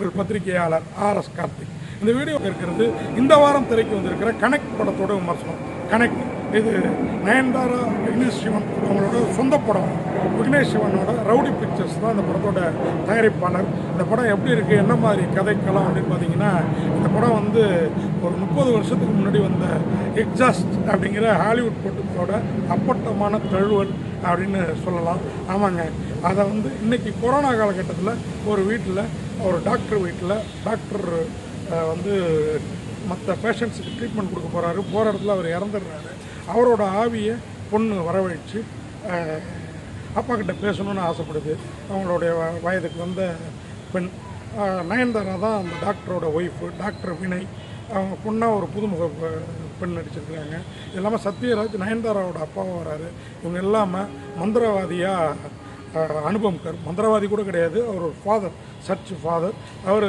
உங்கள் பத்திரிகையாளர் R S Karthik இந்த வீடியோ இருக்கிறது இந்த வாரம் திரைக்கு வந்திருக்கிற கனெக்ட் படத்தோட விமர்சனம் கனெக்ட் இது நயன்தாரா விக்னேஷ் சிவன் அவங்களோட சொந்த படம் விக்னேஷ் சிவனோட ரவுடி பிக்சர்ஸ் தான் இந்த படத்தோட தயாரிப்பாளர் இந்த படம் எப்படி இருக்குது என்ன மாதிரி கதைக்களம் அப்படின்னு பார்த்தீங்கன்னா இந்த படம் வந்து ஒரு முப்பது வருஷத்துக்கு முன்னாடி வந்த எக்ஸாஸ்ட் அப்படிங்கிற ஹாலிவுட் படத்தோட அப்பட்டமான தழுவல் அப்படின்னு சொல்லலாம் ஆமாங்க அதை வந்து இன்னைக்கு கொரோனா காலகட்டத்தில் ஒரு வீட்டில் ஒரு டாக்டர் வீட்டில் டாக்டர் அஹ், வந்து மற்ற பேஷண்ட்ஸுக்கு ட்ரீட்மெண்ட் கொடுக்க போகிறாரு போகிற இடத்துல அவர் இறந்துடுறாரு அவரோட ஆவியை பொண்ணு வரவழைச்சு அஹ், அப்பா கிட்ட பேசணும்னு ஆசைப்படுது அவங்களுடைய வ- வயதுக்கு வந்த பெண் அஹ், நயன்தாரா தான் அந்த டாக்டரோட ஒய்ஃபு டாக்டர் வினய் அவங்க பொண்ணாக ஒரு புதுமுக பெ- பெண் நடிச்சிருக்காங்க இது இல்லாமல் சத்யராஜ் நயன்தாராவோட அப்பாவும் வராரு இவங்க இல்லாமல் மந்திரவாதியாக அஹ் அனுபம் கர் மந்திரவாதி கூட கிடையாது அவர் ஒரு ஃபாதர் சர்ச் ஃபாதர் அவர்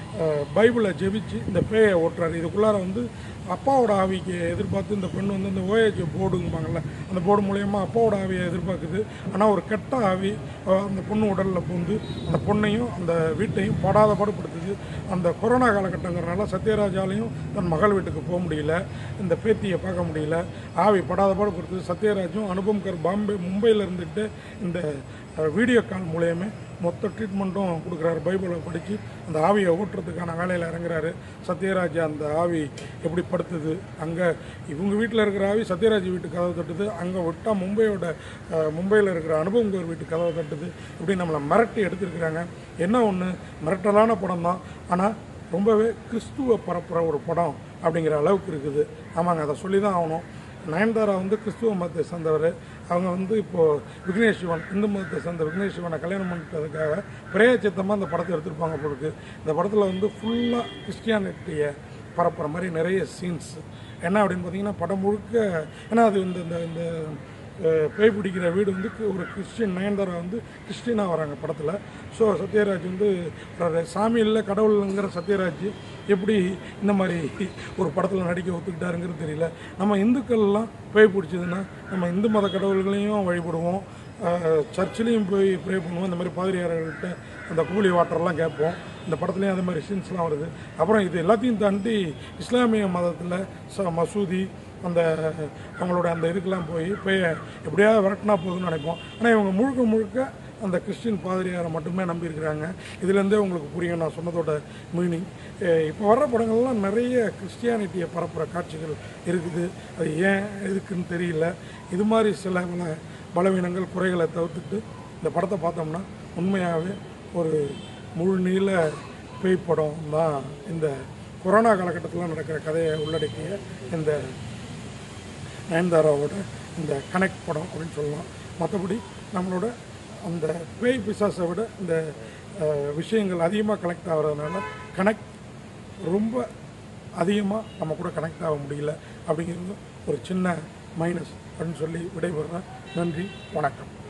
பைபிளை ஜெபிச்சு இந்த பேயை ஓட்டுறாரு இதுக்குள்ளார வந்து அப்பாவோட ஆவிக்கு எதிர்பார்த்து இந்த பெண் வந்து இந்த ஓஏஜ் போர்டுங்குப்பாங்கல்ல அந்த போர்டு மூலயமா அப்பாவோட ஆவியை எதிர்பார்க்குது ஆனால் ஒரு கெட்ட ஆவி அஹ் அந்த பொண்ணு உடலில் பூந்து அந்த பொண்ணையும் அந்த வீட்டையும் படாத பாடுபடுத்துது அந்த கொரோனா காலகட்டங்கிறனால சத்யராஜாலையும் தன் மகள் வீட்டுக்கு போக முடியல இந்த பேத்தியை பார்க்க முடியல ஆவி படாத பாடுபடுத்துது சத்யராஜும் அனுபம் கர் பாம்பே மும்பையில் இருந்துட்டு இந்த அஹ், வீடியோ கால் மூலயமே மொத்த ட்ரீட்மெண்ட்டும் கொடுக்குறாரு பைபிளை படித்து அந்த ஆவியை ஓட்டுறதுக்கான வேலையில் இறங்குறாரு சத்யராஜ் அந்த ஆவி எப்படி படுத்துது அங்கே இவங்க வீட்டில் இருக்கிற ஆவி சத்யராஜ் வீட்டு கதவை தட்டுது அங்கே விட்டால் மும்பையோட அஹ், மும்பையில் இருக்கிற அனுபவங்கர் வீட்டு கதவை தட்டுது இப்படி நம்மளை மிரட்டி எடுத்திருக்கிறாங்க என்ன ஒன்று மிரட்டலான படம் தான் ஆனால் ரொம்பவே கிறிஸ்துவ பரப்புகிற ஒரு படம் அப்படிங்கிற அளவுக்கு இருக்குது ஆமாங்க அதை சொல்லி தான் ஆகணும் நயன்தாரா வந்து கிறிஸ்துவ மதத்தை சேர்ந்தவர் அவங்க வந்து இப்போது விக்னேஷ் சிவன் இந்து மதத்தை சேர்ந்த விக்னேஷ் சிவனை கல்யாணம் பண்ணிட்டதுக்காக பிரேயச்சித்தமாக இந்த படத்தை எடுத்திருப்பாங்க போலுக்கு இந்த படத்தில் வந்து ஃபுல்லாக கிறிஸ்டியானிட்டியை பரப்புகிற மாதிரி நிறைய சீன்ஸ் என்ன அப்படின்னு பார்த்தீங்கன்னா படம் முழுக்க ஏன்னா அது இந்த இந்த இந்த அஹ், பேய் பிடிக்கிற வீடு வந்து கு- ஒரு கிறிஸ்டின் நயன்தாரா வந்து கிறிஸ்டினாக வராங்க படத்தில் ஸோ சத்யராஜ் வந்து வர்றாரு. சாமி இல்லை கடவுளுங்கிற சத்யராஜ் எப்படி இந்த மாதிரி ஒரு படத்தில் நடிக்க ஒத்துக்கிட்டாருங்கிறது தெரியல நம்ம இந்துக்கள்லாம் பேய் பிடிச்சதுன்னா நம்ம இந்து மத கடவுள்களையும் வழிபடுவோம் சர்ச்சிலையும் போய் ப்ரே பண்ணுவோம் இந்த மாதிரி பாதிரியார்கள்ட்ட அந்த கூலி வாட்டர்லாம் கேட்போம் இந்த படத்துலேயும் அதே மாதிரி சீன்ஸ்லாம் வருது அப்புறம் இது எல்லாத்தையும் தாண்டி இஸ்லாமிய மதத்தில் ச மசூதி அந்த அவங்களோட அந்த இதுக்கெல்லாம் போய் போய் எப்படியாவது விரட்டினா போதும்னு நினைப்போம் ஆனால் இவங்க முழுக்க முழுக்க அந்த கிறிஸ்டின் பாதிரியாரை மட்டுமே நம்பியிருக்கிறாங்க இதுலேருந்தே உங்களுக்கு புரியும் நான் சொன்னதோட மீனிங் இப்போ வர்ற படங்கள்லாம் நிறைய கிறிஸ்டியானிட்டியை பரப்புகிற காட்சிகள் இருக்குது அது ஏன் எதுக்குன்னு தெரியல இது மாதிரி சில பல பலவீனங்கள் குறைகளை தவிர்த்துட்டு இந்த படத்தை பார்த்தோம்னா உண்மையாகவே ஒரு முழு நீள பேய் படம் தான் இந்த கொரோனா காலகட்டத்தில் நடக்கிற கதையை உள்ளடக்கிய இந்த நயன்தாராவோட இந்த கனெக்ட் படம் அப்படின்னு சொல்லலாம் மற்றபடி நம்மளோட அந்த பேய் பிசாசை விட இந்த அஹ், விஷயங்கள் அதிகமாக கனெக்ட் ஆகிறதுனால கனெக்ட் ரொம்ப அதிகமாக நம்ம கூட கனெக்ட் ஆக முடியல அப்படிங்கிறது ஒரு சின்ன மைனஸ் அப்படின்னு சொல்லி விடைபெறுறேன் நன்றி வணக்கம்